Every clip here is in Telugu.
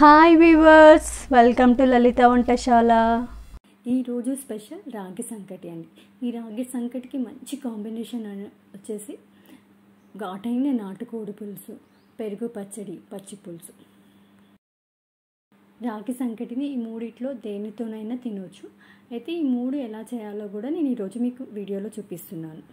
hi viewers welcome to Lalitha వంటశాల ఈరోజు స్పెషల్ రాగి సంకటి అండి ఈ రాగి సంకటికి మంచి కాంబినేషన్ అన- వచ్చేసి ఘాటైన నాటుకోడి పులుసు పెరుగు పచ్చడి పచ్చి పులుసు రాగి సంకటిని ఈ మూడిట్లో దేనితోనైనా తినవచ్చు అయితే ఈ మూడు ఎలా చేయాలో కూడా నేను ఈరోజు మీకు వీడియోలో చూపిస్తున్నాను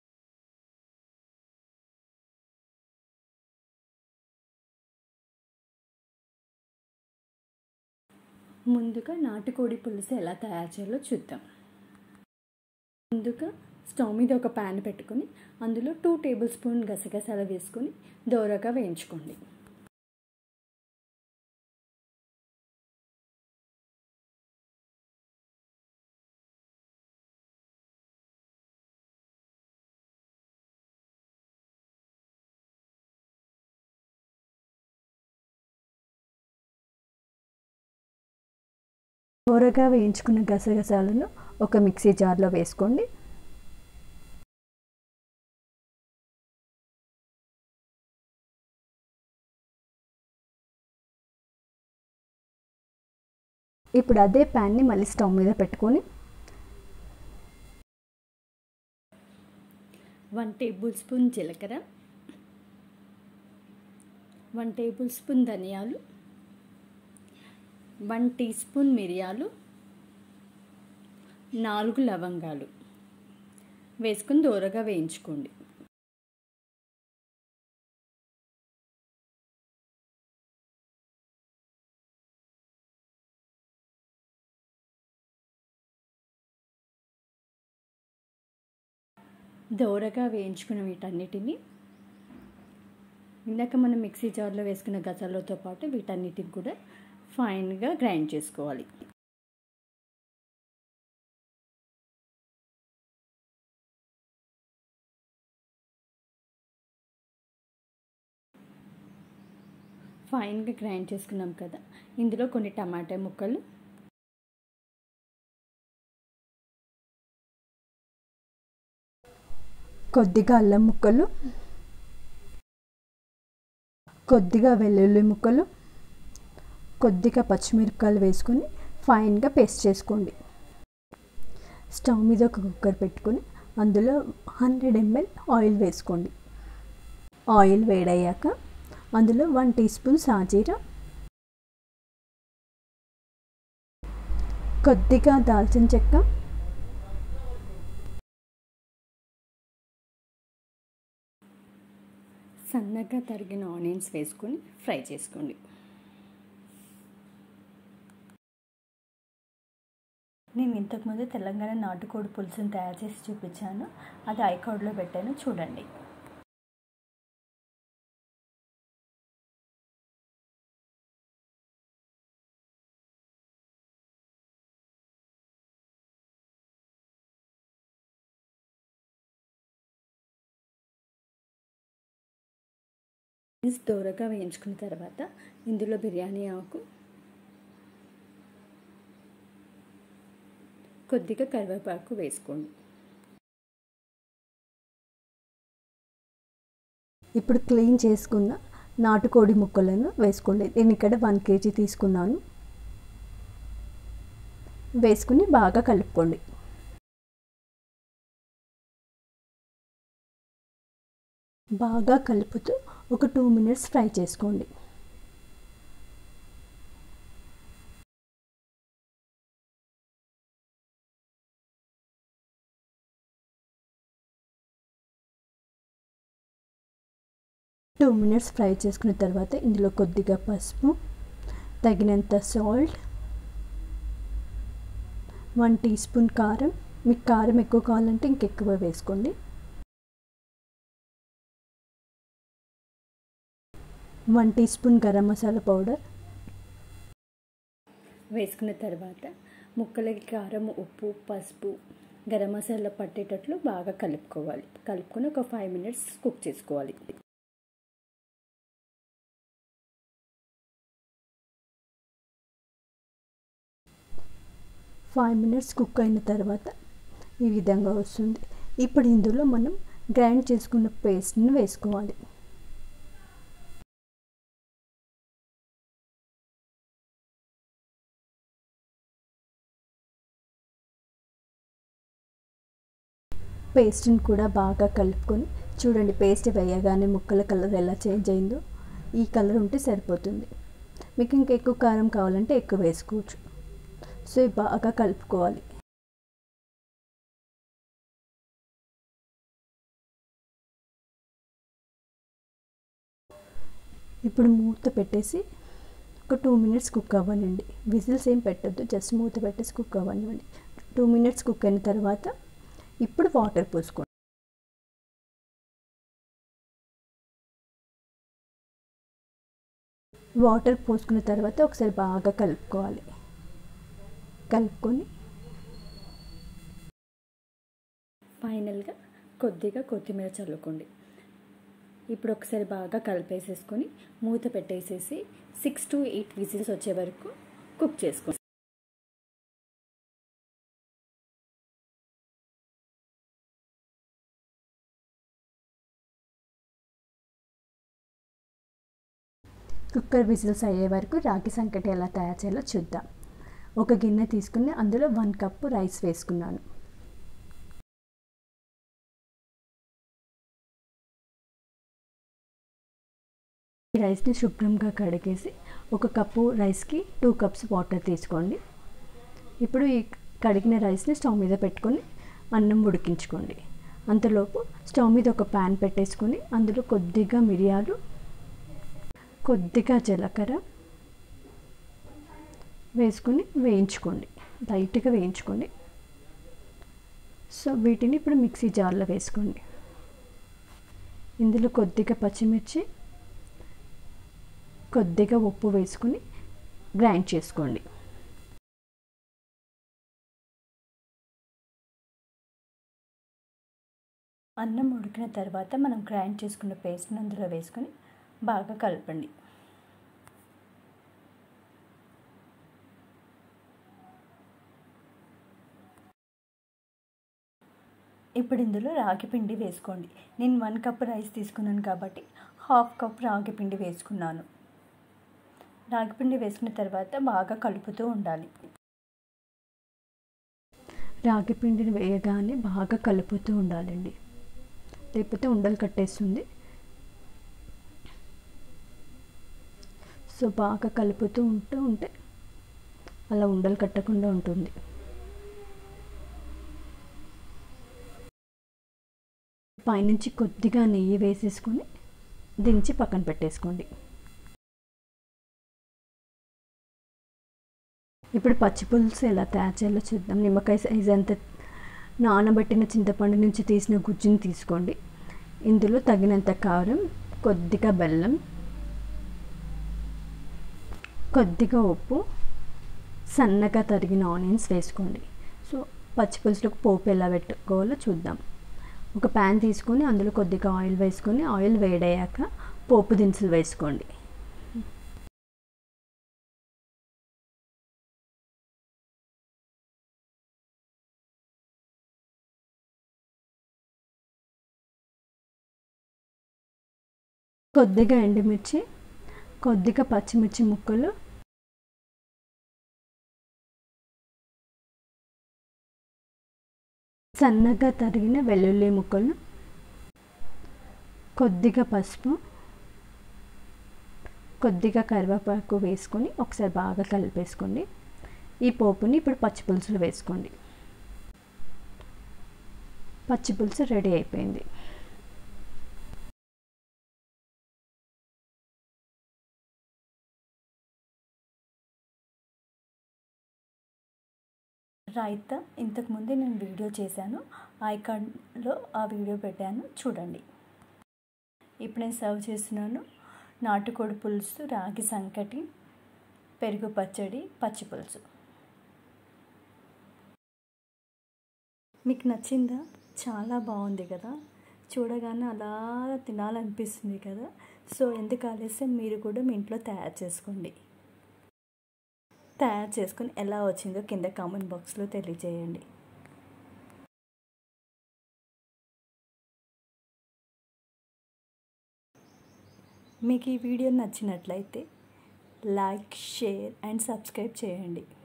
ముందుగా నాటుకోడి పులుసు ఎలా తయారు చేయాలో చూద్దాం ముందుగా స్టవ్ మీద ఒక ప్యాన్ పెట్టుకొని అందులో టూ టేబుల్ స్పూన్ గసగసాలు వేసుకొని దోరగా వేయించుకోండి కూరగా వేయించుకున్న గసగసాలను ఒక మిక్సీ జార్లో వేసుకోండి ఇప్పుడు అదే ప్యాన్ని మళ్ళీ స్టవ్ మీద పెట్టుకొని వన్ టేబుల్ స్పూన్ జీలకర్ర వన్ టేబుల్ స్పూన్ ధనియాలు వన్ టీ స్పూన్ మిరియాలు నాలుగు లవంగాలు వేసుకుని దూరగా వేయించుకోండి దోరగా వేయించుకున్న వీటన్నిటిని ఇందాక మనం మిక్సీ జార్లో వేసుకున్న గసాలతో పాటు వీటన్నిటిని కూడా ఫైన్గా గ్రైండ్ చేసుకోవాలి ఫైన్గా గ్రైండ్ చేసుకున్నాం కదా ఇందులో కొన్ని టమాటా ముక్కలు కొద్దిగా అల్లం ముక్కలు కొద్దిగా వెల్లుల్లి ముక్కలు కొద్దిగా పచ్చిమిరపకాయలు వేసుకొని ఫైన్గా పేస్ట్ చేసుకోండి స్టవ్ మీద ఒక కుక్కర్ పెట్టుకొని అందులో హండ్రెడ్ ఎంఎల్ ఆయిల్ వేసుకోండి ఆయిల్ వేడయ్యాక అందులో వన్ టీ స్పూన్ సాజీరా కొద్దిగా దాల్చిన చెక్క సన్నగా తరిగిన ఆనియన్స్ వేసుకొని ఫ్రై చేసుకోండి నేను ఇంతకుముందు తెలంగాణ నాటుకోడి పులుసుని తయారు చేసి చూపించాను అది ఐకార్డ్లో పెట్టాను చూడండి రైస్ దోరగా వేయించుకున్న తర్వాత ఇందులో బిర్యానీ ఆకు కొద్దిగా కరివేపాకు వేసుకోండి ఇప్పుడు క్లీన్ చేసుకున్న నాటుకోడి ముక్కలను వేసుకోండి నేను ఇక్కడ వన్ కేజీ తీసుకున్నాను వేసుకుని బాగా కలుపుకోండి బాగా కలుపుతూ ఒక టూ మినిట్స్ ఫ్రై చేసుకోండి టూ మినిట్స్ ఫ్రై చేసుకున్న తర్వాత ఇందులో కొద్దిగా పసుపు తగినంత సాల్ట్ వన్ టీ స్పూన్ కారం మీకు కారం ఎక్కువ కావాలంటే ఇంకెక్కువ వేసుకోండి one teaspoon garam masala powder వేసుకున్న తర్వాత ముక్కలకి కారం ఉప్పు పసుపు గరం మసాలా పట్టేటట్లు బాగా కలుపుకోవాలి కలుపుకొని ఒక ఫైవ్ మినిట్స్ కుక్ చేసుకోవాలి ఫైవ్ మినిట్స్ కుక్ అయిన తర్వాత ఈ విధంగా వస్తుంది ఇప్పుడు ఇందులో మనం గ్రైండ్ చేసుకున్న పేస్ట్ని వేసుకోవాలి పేస్ట్ని కూడా బాగా కలుపుకొని చూడండి పేస్ట్ వేయగానే ముక్కల కలర్ ఎలా చేంజ్ అయిందో ఈ కలర్ ఉంటే సరిపోతుంది మీకు ఇంకా ఎక్కువ కారం కావాలంటే ఎక్కువ వేసుకోవచ్చు సో ఇవి బాగా కలుపుకోవాలి ఇప్పుడు మూత పెట్టేసి ఒక టూ మినిట్స్ కుక్ అవ్వనండి విజిల్స్ ఏం పెట్టద్దు జస్ట్ మూత పెట్టేసి కుక్ అవ్వనివ్వండి టూ మినిట్స్ కుక్ అయిన తర్వాత ఇప్పుడు వాటర్ పోసుకోండి వాటర్ పోసుకున్న తర్వాత ఒకసారి బాగా కలుపుకోవాలి కలుపుకొని ఫైనల్గా కొద్దిగా కొత్తిమీర చల్లుకోండి ఇప్పుడు ఒకసారి బాగా కలిపేసేసుకొని మూత పెట్టేసేసి సిక్స్ టు ఎయిట్ విజిల్స్ వచ్చే వరకు కుక్ చేసుకోండి కుక్కర్ విజిల్స్ అయ్యే వరకు రాగి సంకటి ఎలా తయారు చేయాలో చూద్దాం ఒక గిన్నె తీసుకుని అందులో వన్ కప్పు రైస్ వేసుకున్నాను ఈ రైస్ని శుభ్రంగా కడిగేసి ఒక కప్పు రైస్కి టూ కప్స్ వాటర్ తీసుకోండి ఇప్పుడు ఈ కడిగిన రైస్ని స్టవ్ మీద పెట్టుకొని అన్నం ఉడికించుకోండి అంతలోపు స్టవ్ మీద ఒక ప్యాన్ పెట్టేసుకొని అందులో కొద్దిగా మిరియాలు కొద్దిగా జీలకర్ర వేసుకొని వేయించుకోండి లైట్గా వేయించుకోండి సో వీటిని ఇప్పుడు మిక్సీ జార్లో వేసుకోండి ఇందులో కొద్దిగా పచ్చిమిర్చి కొద్దిగా ఉప్పు వేసుకొని గ్రైండ్ చేసుకోండి అన్నం ఉడికిన తర్వాత మనం గ్రైండ్ చేసుకున్న పేస్ట్ని అందులో వేసుకొని బాగా కలపండి ఇప్పుడు ఇందులో రాగి పిండి వేసుకోండి నేను వన్ కప్ రైస్ తీసుకున్నాను కాబట్టి హాఫ్ కప్ రాగి పిండి వేసుకున్నాను రాగి పిండి వేసుకున్న తర్వాత బాగా కలుపుతూ ఉండాలి రాగి పిండిని వేయగానే బాగా కలుపుతూ ఉండాలండి లేకపోతే ఉండలు కట్టేస్తుంది సో బాగా కలుపుతూ ఉంటూ ఉంటే అలా ఉండలు కట్టకుండా ఉంటుంది పైనుంచి కొద్దిగా నెయ్యి వేసేసుకొని దించి పక్కన పెట్టేసుకోండి ఇప్పుడు పచ్చి పులుసు ఎలా తయారు చేయాలో చూద్దాం నిమ్మకాయ సైజ్ అంత నానబెట్టిన చింతపండు నుంచి తీసిన గుజ్జుని తీసుకోండి ఇందులో తగినంత కారం కొద్దిగా బెల్లం కొద్దిగా ఉప్పు సన్నగా తరిగిన ఆనియన్స్ వేసుకోండి సో పచ్చి పులుసులకు పోపు ఎలా పెట్టుకోవాలో చూద్దాం ఒక ప్యాన్ తీసుకొని అందులో కొద్దిగా ఆయిల్ వేసుకొని ఆయిల్ వేడయ్యాక పోపు దినుసులు వేసుకోండి కొద్దిగా ఎండుమిర్చి కొద్దిగా పచ్చిమిర్చి ముక్కలు సన్నగా తరిగిన వెల్లుల్లి ముక్కలు కొద్దిగా పసుపు కొద్దిగా కరివేపాకు వేసుకొని ఒకసారి బాగా కలిపేసుకోండి ఈ పోపుని ఇప్పుడు పచ్చి పులుసులు వేసుకోండి పచ్చి పులుసు రెడీ అయిపోయింది రైతా ఇంతకుముందే నేను వీడియో చేశాను ఐకాన్లో ఆ వీడియో పెట్టాను చూడండి ఇప్పుడు నేను సర్వ్ చేస్తున్నాను నాటుకోడి పులుసు రాగి సంకటి పెరుగు పచ్చడి పచ్చి పులుసు మీకు నచ్చిందా చాలా బాగుంది కదా చూడగానే అలా తినాలనిపిస్తుంది కదా సో ఎందుకు ఆలస్యం మీరు కూడా మీ ఇంట్లో తయారు చేసుకోండి తయారు చేసుకొని ఎలా వచ్చిందో కింద కామెంట్ బాక్స్లో తెలియజేయండి మీకు ఈ వీడియో నచ్చినట్లయితే లైక్ షేర్ అండ్ సబ్స్క్రైబ్ చేయండి